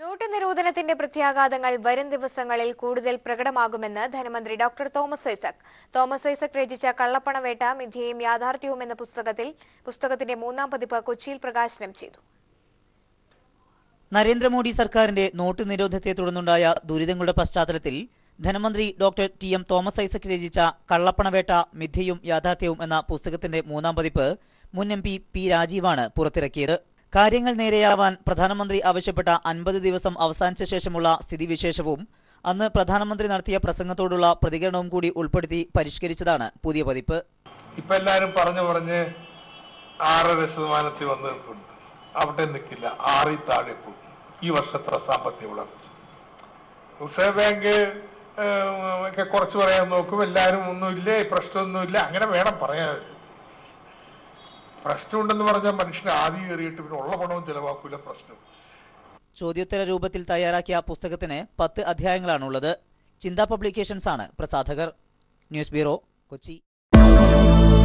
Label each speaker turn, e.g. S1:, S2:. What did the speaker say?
S1: not നിരോധനത്തിന്റെ പ്രത്യാഘാതങ്ങൾ വരും ദിവസങ്ങളിൽ കൂടുതൽ പ്രകടമാകുമെന്ന് ധനമന്ത്രി ഡോക്ടർ തോമസ് ഐസക് തോമസ് ഐസക് രചിച്ച കള്ളപ്പണവേട്ട മിഥ്യയും യാഥാർത്ഥ്യവും എന്ന പുസ്തകത്തിൽ പുസ്തകത്തിന്റെ മൂന്നാം പതിപ്പ് കൊച്ചിയിൽ പ്രകാശനം ചെയ്തു
S2: നരേന്ദ്രമോദി സർക്കാരിന്റെ നോട്ട് നിരോധത്തെ തുടർന്നുണ്ടായ ദുരിതങ്ങളുടെ പശ്ചാത്തലത്തിൽ ധനമന്ത്രി doctor T M Thomas Isaac രചിച്ച കള്ളപ്പണവേട്ട മിഥ്യയും യാഥാർത്ഥ്യവും എന്ന പുസ്തകത്തിന്റെ മൂന്നാം പതിപ്പ് മുൻ എം പി പി രാജീവാണ് പുറത്തിറക്കിയത് കാര്യങ്ങൾ നേരെയാവാൻ പ്രധാനമന്ത്രി ആവശ്യപ്പെട്ട അൻപത് ദിവസം അവസാനിച്ച ശേഷമുള്ള സ്ഥിതിവിശേഷവും അന്ന് പ്രധാനമന്ത്രി നടത്തിയ പ്രസംഗത്തോടുള്ള പ്രതികരണവും കൂടി ഉൾപ്പെടുത്തി പരിഷ്കരിച്ചതാണ് പുതിയ പതിപ്പ്
S3: ഇപ്പൊ എല്ലാരും പറഞ്ഞു പറഞ്ഞ് ആറര ശതമാനത്തിൽ വന്ന് നിൽക്കുന്നുണ്ട് അവിടെ നിൽക്കില്ല ആറിൽ താഴെ പോകും ഈ വർഷത്തെ സാമ്പത്തിക വളർച്ച റിസർവ് ബാങ്ക് ഏഹ്, ഒക്കെ കുറച്ച് പറയാൻ നോക്കും എല്ലാവരും ഒന്നുമില്ല പ്രശ്നമൊന്നുമില്ല അങ്ങനെ വേണം പറയാൻ പ്രശ്നമുണ്ടെന്ന് പറഞ്ഞാൽ മനുഷ്യൻ ആദ്യം കയറിയിട്ട് പിന്നെ ഉള്ള പണവും ചെലവാക്കൂല പ്രശ്നം
S2: ചോദ്യോത്തര രൂപത്തിൽ തയ്യാറാക്കിയ പുസ്തകത്തിന് പത്ത് അധ്യായങ്ങളാണുള്ളത് ചിന്താ പബ്ലിക്കേഷൻസ് ആണ് പ്രസാധകർ ന്യൂസ് ബ്യൂറോ കൊച്ചി